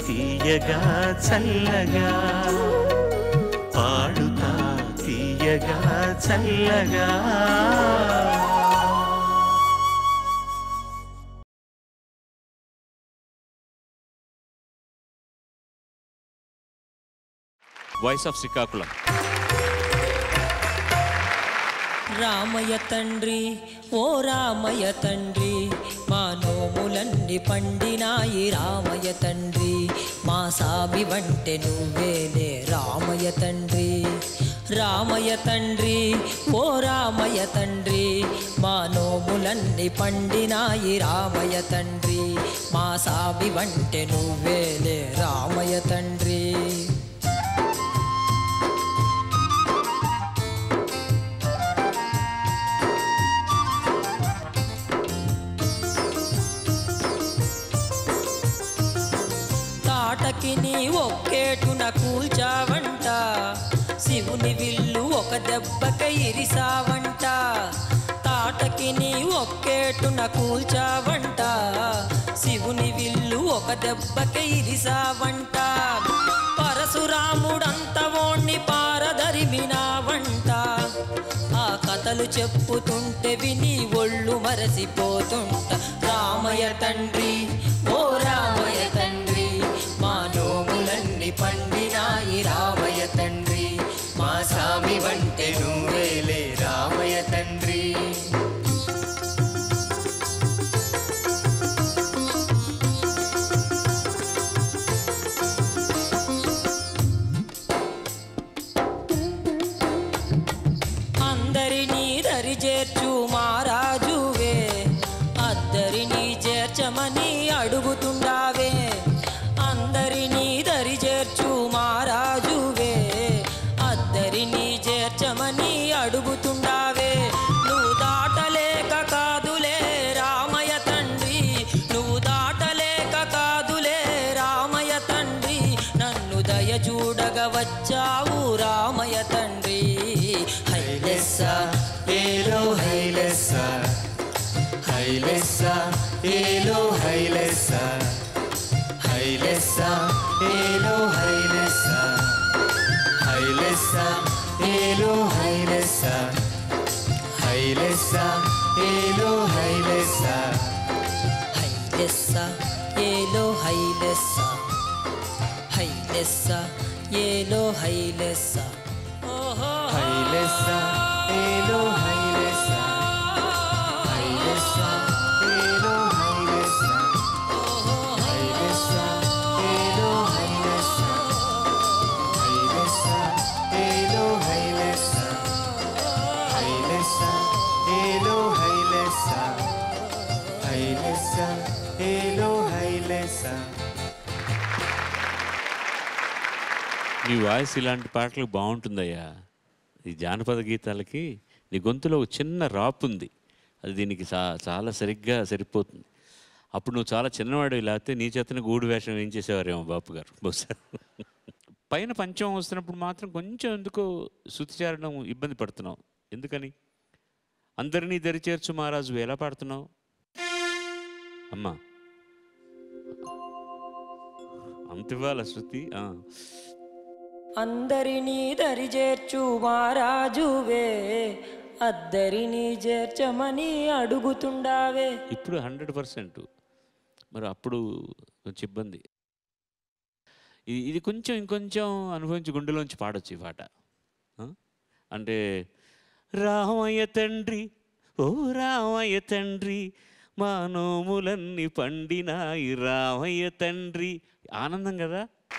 తీయగా చల్లగా పాడుతా తీయగా చల్లగా వాయిస్ ఆఫ్ శ్రీకాకుళం రామయ్య తండ్రి ఓ రామయ్య తండ్రి మా నోములన్నీ పండినాయి రామయ్య తండ్రి మా సామి వంటె నువ్వేలే రామయ్య తండ్రి రామయ్య తండ్రి ఓ రామయ్య తండ్రి మా నోములన్నీ పండినాయి రామయ్య తండ్రి మా సామి వంటె నువ్వేలే రామయ్య తండ్రి తాటకి నీ ఒక్కేటున కూల్చావంట శివుని విల్లు ఒక దెబ్బక ఇరిసావంట తాటకి నీ ఒక్కేటున కూల్చావంట శివుని విల్లు ఒక దెబ్బక ఇరిసావంట పరశురాముడంత ఓణ్ణి పారదరిమినావంట ఆ కథలు చెప్పుతుంటే విని ఒళ్ళు మరసిపోతుంట రామయ్య తండ్రి ఓ రామయ్య తండ్రి మా నోములన్నీ పండినాయి రామయ్య తండ్రి మా సామి వంటె నువ్వేలే రామయ్య తండ్రి అందరినీ దరి చేర్చు మారాజువే అద్దరినీ చేర్చమని అడుగుతుండావే అందరినీ దరి చేర్చు మారాజువే అద్దరినీ చేర్చమని అడుగుతుండావే నువ్వు దాటలేక కాదులే రామయ్య తండ్రి నువ్వు దాటలేక కాదులే రామయ్య తండ్రి నన్ను దయ చూడగ వచ్చావు రామయ్య తండ్రి హైలెస్స ఏలో హైలెస్స హైలెస్స ఏలో హైలెస్స హైలెస్స ఏలో హైలెస్స హైలెస్స ఏలో హైలెస్స హైలెస్స ఏలో హైలెస్స హైలెస్స ఏలో హైలెస్స హైలెస్స ఏలో హైలెస్స ఓహో హైలెస్స ఏలో హైలెస్స హైలెస్స ఏలో హైలెస్స హైలెస్స ఏలో హైలెస్స హైలెస్స ఏలో హైలెస్స హైలెస్స ఏలో హైలెస్స హైలెస్స ఏలో హైలెస్స నీ వాయిస్ ఇలాంటి పాటలకు బాగుంటుందయ్యా ఈ జానపద గీతాలకి నీ గొంతులో ఒక చిన్న రాప్ ఉంది అది దీనికి చా చాలా సరిగ్గా సరిపోతుంది అప్పుడు నువ్వు చాలా చిన్నవాడు లేకపోతే నీ చేతన గూడు వేషం ఏం చేసేవారేమో బాపు గారు బహుశా పైన పంచమం వస్తున్నప్పుడు మాత్రం కొంచెం ఎందుకో శృతి చేరడం ఇబ్బంది పడుతున్నావు ఎందుకని అందరినీ దరి చేర్చు మహారాజు ఎలా పాడుతున్నావు అమ్మా అంత ఇవ్వాల శృతి ఆ. అందరినీ దరి చేర్చు మారాజువే అద్దరినీ చేర్చమని అడుగుతుండావే ఇప్పుడు హండ్రెడ్ పర్సెంట్ మరి అప్పుడు కొంచెం ఇబ్బంది ఇది ఇది కొంచెం ఇంకొంచెం అనుభవించి గుండెలోంచి పాడొచ్చు ఈ పాట ఆ? అంటే రామయ్య తండ్రి ఓ రామయ్య తండ్రి మా నోములన్నీ పండినాయి రామయ్య తండ్రి ఆనందం కదా